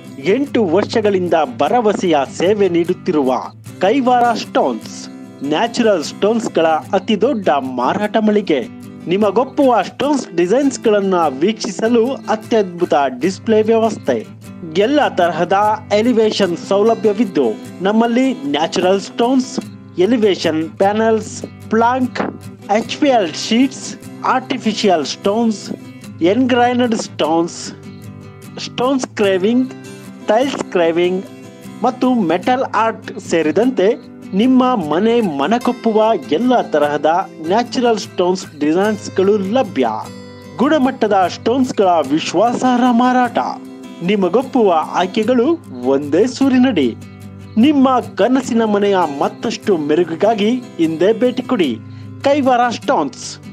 ಎಂಟು ವರ್ಷಗಳಿಂದ ಭರವಸೆಯ ಸೇವೆ ನೀಡುತ್ತಿರುವ ಕೈವಾರ ಸ್ಟೋನ್ಸ್ ನ್ಯಾಚುರಲ್ ಸ್ಟೋನ್ಸ್ಗಳ ಅತಿ ದೊಡ್ಡ ಮಾರಾಟ ಮಳಿಗೆ ನಿಮಗೊಪ್ಪುವ ಸ್ಟೋನ್ಸ್ ಡಿಸೈನ್ಸ್ಗಳನ್ನ ವೀಕ್ಷಿಸಲು ಅತ್ಯದ್ಭುತ ಡಿಸ್ಪ್ಲೇ ವ್ಯವಸ್ಥೆ ಎಲ್ಲ ತರಹದ ಎಲಿವೇಶನ್ ಸೌಲಭ್ಯವಿದ್ದು ನಮ್ಮಲ್ಲಿ natural stones elevation panels plank H P L sheets artificial stones engrained stones stones craving tiles craving ಮತ್ತು ಮೆಟಲ್ ಆರ್ಟ್ ಸೇರಿದಂತೆ ನಿಮ್ಮ ಮನೆ ಮನಕೊಪ್ಪುವ ಎಲ್ಲ ತರಹದ ನ್ಯಾಚುರಲ್ ಸ್ಟೋನ್ಸ್ ಡಿಸೈನ್ಸ್ಗಳು ಲಭ್ಯ ಗುಣಮಟ್ಟದ ಸ್ಟೋನ್ಸ್ಗಳ ವಿಶ್ವಾಸಾರ್ಹ ಮಾರಾಟ ನಿಮಗೊಪ್ಪುವ ಆಯ್ಕೆಗಳು ಒಂದೇ ಸೂರಿನಡಿ ನಿಮ್ಮ ಕನಸಿನ ಮನೆಯ ಮತ್ತಷ್ಟು ಮೆರುಗಿಗಾಗಿ ಹಿಂದೆ ಭೇಟಿ ಕೊಡಿ ಕೈವಾರ ಸ್ಟೋನ್ಸ್